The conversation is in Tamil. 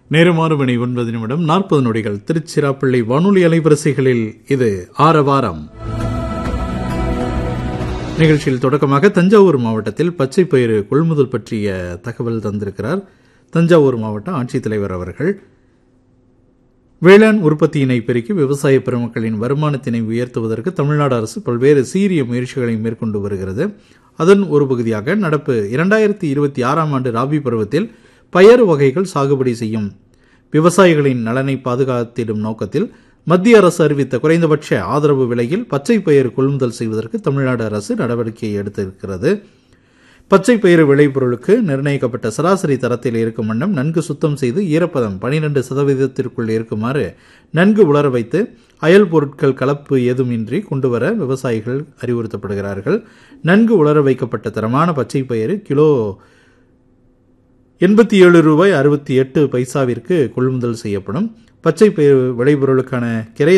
நேரமாறு மணி ஒன்பது நிமிடம் நாற்பது நொடிகள் திருச்சிராப்பள்ளி வானொலி அலைவரிசைகளில் இது ஆரவாரம் நிகழ்ச்சியில் தொடக்கமாக தஞ்சாவூர் மாவட்டத்தில் பச்சை பயிறு கொள்முதல் பற்றிய தகவல் தந்திருக்கிறார் தஞ்சாவூர் மாவட்ட ஆட்சித்தலைவர் அவர்கள் வேளாண் உற்பத்தியினை பெருக்கி விவசாய பெருமக்களின் வருமானத்தினை உயர்த்துவதற்கு தமிழ்நாடு அரசு பல்வேறு சீரிய முயற்சிகளை மேற்கொண்டு வருகிறது அதன் ஒரு பகுதியாக நடப்பு இரண்டாயிரத்தி இருபத்தி ஆறாம் ஆண்டு ராபி பருவத்தில் பயறு வகைகள் சாகுபடி செய்யும் விவசாயிகளின் நலனை பாதுகாத்திடும் நோக்கத்தில் மத்திய அரசு அறிவித்த குறைந்தபட்ச ஆதரவு விலையில் பச்சை பயிர் கொள்முதல் செய்வதற்கு தமிழ்நாடு அரசு நடவடிக்கை எடுத்திருக்கிறது பச்சை பயிறு விளைபொருளுக்கு நிர்ணயிக்கப்பட்ட சராசரி தரத்தில் இருக்கும் வண்ணம் நன்கு சுத்தம் செய்து ஈரப்பதம் பனிரெண்டு சதவீதத்திற்குள் இருக்குமாறு நன்கு உலர வைத்து அயல் பொருட்கள் கலப்பு ஏதுமின்றி கொண்டுவர விவசாயிகள் அறிவுறுத்தப்படுகிறார்கள் நன்கு உலர வைக்கப்பட்ட தரமான பச்சை பயிறு கிலோ எண்பத்தி ஏழு ரூபாய் அறுபத்தி எட்டு பைசாவிற்கு கொள்முதல் செய்யப்படும் பச்சை பயிர் விளைபொருளுக்கான கிரை